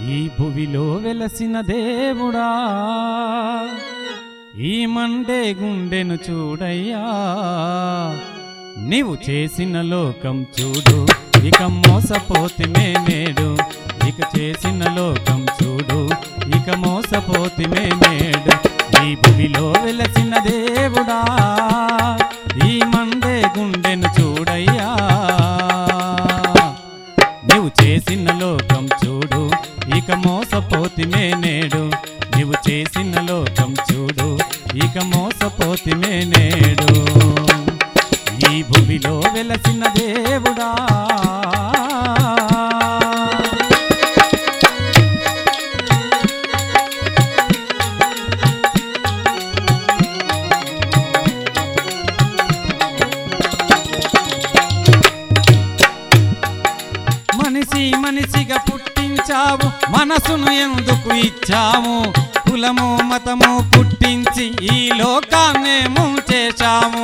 ఈ భువిలో వెలసిన దేవుడా ఈ మండే గుండెను చూడయ్యా నీవు చేసిన లోకం చూడు ఇక మోసపోతిమే నేడు ఇక చేసిన లోకం చూడు ఇక మోసపోతిమే నేడు ఈ భువిలో వెలసిన దేవుడా ఈ మండే గుండెను చూడయ్యా నీవు చేసిన లోకం చూడు ఇక మోసపోతిమే నేడు నీవు చేసిన లోకం చూడు ఇక మోసపోతిమే నేడు ఈ భూమిలో వెలసిన దేవుడా మనిషి మనిషిగా పుట్టించావు మనసును ఎందుకు ఇచ్చావు కులము మతము పుట్టించి ఈ లోకాన్నే ముంచేశాము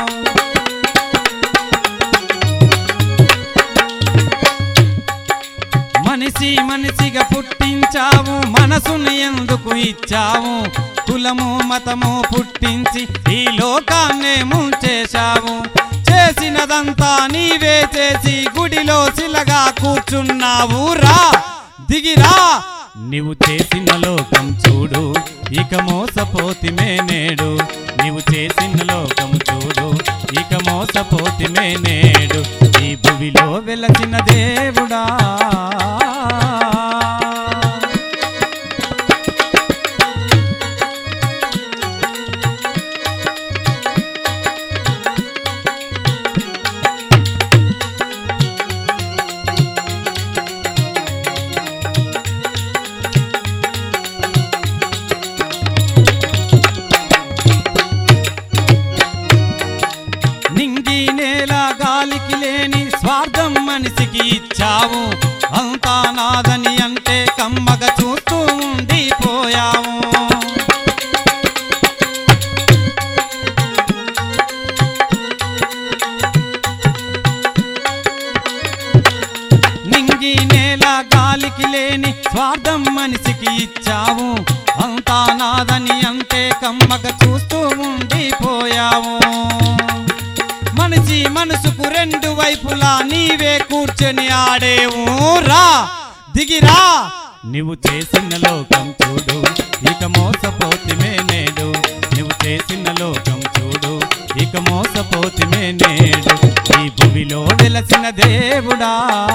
మనిషి మనిషిగా పుట్టించావు మనసును ఎందుకు ఇచ్చావు కులము మతము పుట్టించి ఈ లోకాన్నే ముంచేశావు చేసినదంతా నీవే చేసి గుడిలో శిలగా కూర్చున్నావు రా దిగిరా నీవు చేసిన లోకం చూడు ఇక మోసపోతిమే నేడు నీవు చేసిన లోకం చూడు ఇక మోసపోతిమే నేడు ఈ భువిలో వెలసిన దేవుడా నింగి నేల గాలికి లేని స్వార్థం మనిషికి ఇచ్చావు అంతా నాదని అంటే కమ్మగా చూస్తూ ఉండిపోయావు నింగి నేల గాలికి లేని స్వార్థం మనిషికి ఇచ్చావు అంతా నాదని అంటే కమ్మగా చూస్తూ ఉండిపోయావు మనిషి మనసుకు రెండు వైపులా నీవే కూర్చొని ఆడేవు రా దిగిరా నువ్వు చేసిన లోకం చూడు ఇక మోసపోతిమే నేడు నువ్వు చేసిన లోకం చూడు ఇక మోసపోతిమే నేడు ఈ భూమిలో వెలసిన దేవుడా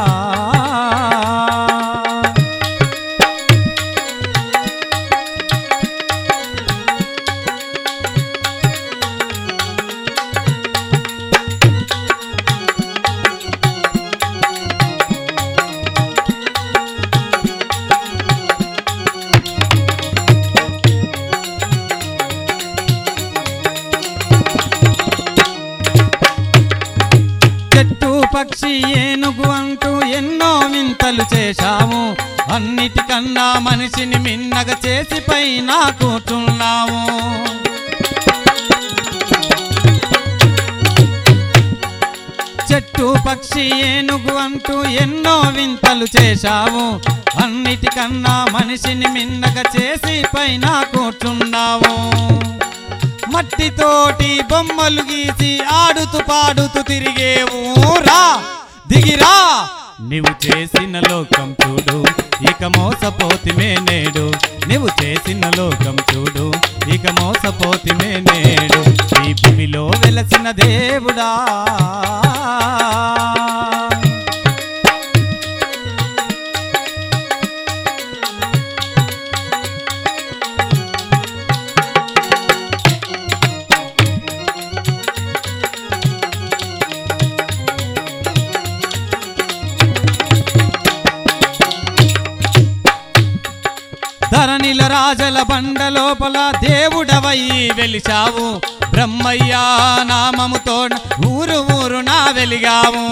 చెట్టు పక్షి ఏనుగు అంటూ ఎన్నో వింతలు చేశాము అన్నిటికన్నా మనిషిని మిన్నగా చేసి పైన కూర్చున్నాము చెట్టు పక్షి ఏనుగు అంటూ ఎన్నో వింతలు చేశావు అన్నిటికన్నా మనిషిని మిన్నగా చేసి పైన కూర్చున్నావు మట్టితోటి బొమ్మలు గీసి ఆడుతూ పాడుతూ తిరిగేవు రా దిగిరా నీవు చేసిన లోకం చూడు ఇక మోసపోతిమే నేడు నీవు చేసిన లోకం చూడు ఇక మోసపోతిమే నేడు ఈ భూమిలో వెలసిన దేవుడా ధరణిల రాజల బండ లోపల దేవుడవై వెలిచావు బ్రహ్మయ్యా నామముతో ఊరు ఊరు నా వెలిగావు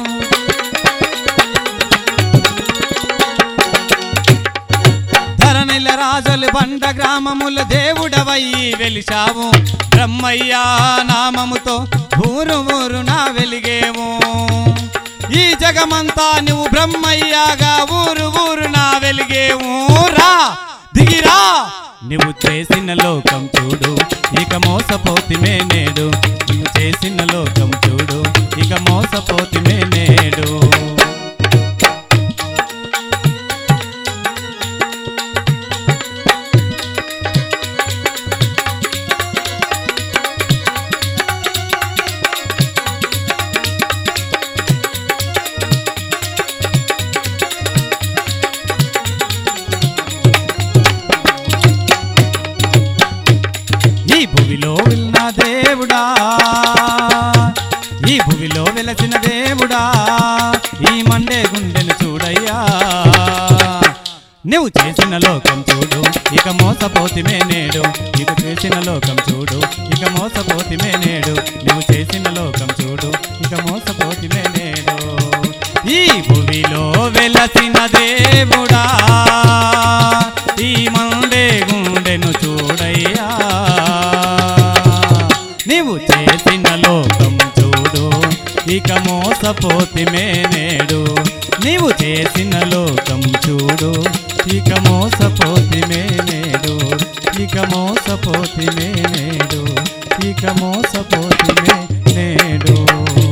ధరణిల రాజులు బండ గ్రామముల దేవుడవై వెలిచావు బ్రహ్మయ్యా నామముతో ఊరు ఊరు నా వెలిగేము ఈ జగమంతా నువ్వు బ్రహ్మయ్యాగా ఊరు ఊరు నా వెలిగి వెలిగేవు రా దిగిరా నువ్వు చేసిన లోకం చూడు ఇక మోసపోతిమే నేడు నువ్వు చేసిన లోకం చూడు ఇక మోసపోతిమే నేడు ఈ భువిలో వెళ్ళిన దేవుడా ఈ భువిలో వెలసిన దేవుడా ఈ మండే గుండెను చూడయ్యా నువ్వు చేసిన లోకం చూడు ఇక మోసపోతిమే నేడు ఇక చేసిన లోకం చూడు ఇక మోసపోతిమే నేడు నువ్వు చేసిన లోకం చూడు ఇక మోసపోతిమే నేడు ఈ భువిలో వెలసిన దేవుడా ఈ మండే గుండెను చూడయ్యా నీవు చేసిన లోకం చూడు ఇక మోసపోతిమే నేడు నీవు చేసిన లోకం చూడు ఇక మోసపోతిమే నేడు ఇక మోసపోతిమే నేడు ఇక మోసపోతిమే నేడు